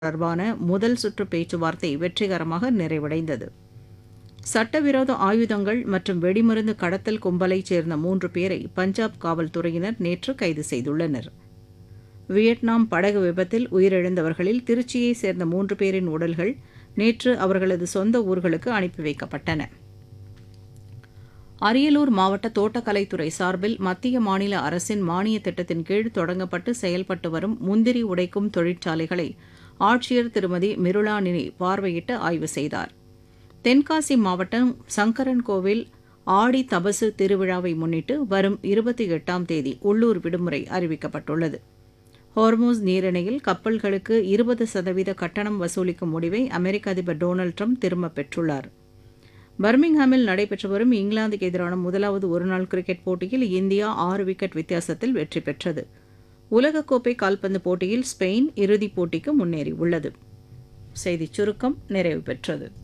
தொடர்பான முதல் சுற்று பேச்சுவார்த்தை வெற்றிகரமாக நிறைவடைந்தது சட்டவிரோத ஆயுதங்கள் மற்றும் வெடிமருந்து கடத்தல் கும்பலைச் சேர்ந்த மூன்று பேரை பஞ்சாப் காவல்துறையினர் நேற்று கைது செய்துள்ளனர் வியட்நாம் படகு விபத்தில் உயிரிழந்தவர்களில் திருச்சியைச் சேர்ந்த மூன்று பேரின் உடல்கள் நேற்று அவர்களது சொந்த ஊர்களுக்கு அனுப்பி வைக்கப்பட்டன அரியலூர் மாவட்ட தோட்டக்கலைத்துறை சார்பில் மத்திய மாநில அரசின் மானிய திட்டத்தின் கீழ் தொடங்கப்பட்டு செயல்பட்டு வரும் முந்திரி உடைக்கும் தொழிற்சாலைகளை ஆட்சியர் திருமதி மிருளாநிதி பார்வையிட்டு ஆய்வு செய்தார் தென்காசி மாவட்டம் சங்கரன் கோவில் ஆடி தபசு திருவிழாவை முன்னிட்டு வரும் இருபத்தி எட்டாம் தேதி உள்ளூர் விடுமுறை அறிவிக்கப்பட்டுள்ளது ஹோர்மூஸ் நீரிணையில் கப்பல்களுக்கு இருபது சதவீத கட்டணம் வசூலிக்கும் முடிவை அமெரிக்க அதிபர் டொனால்டு ட்ரம்ப் திரும்பப் பெற்றுள்ளார் பர்மிங்ஹாமில் நடைபெற்று வரும் இங்கிலாந்துக்கு எதிரான முதலாவது ஒருநாள் கிரிக்கெட் போட்டியில் இந்தியா ஆறு விக்கெட் வித்தியாசத்தில் வெற்றி பெற்றது உலகக்கோப்பை கால்பந்து போட்டியில் ஸ்பெயின் இறுதிப் போட்டிக்கு முன்னேறியுள்ளது செய்திச் சுருக்கம் நிறைவு பெற்றது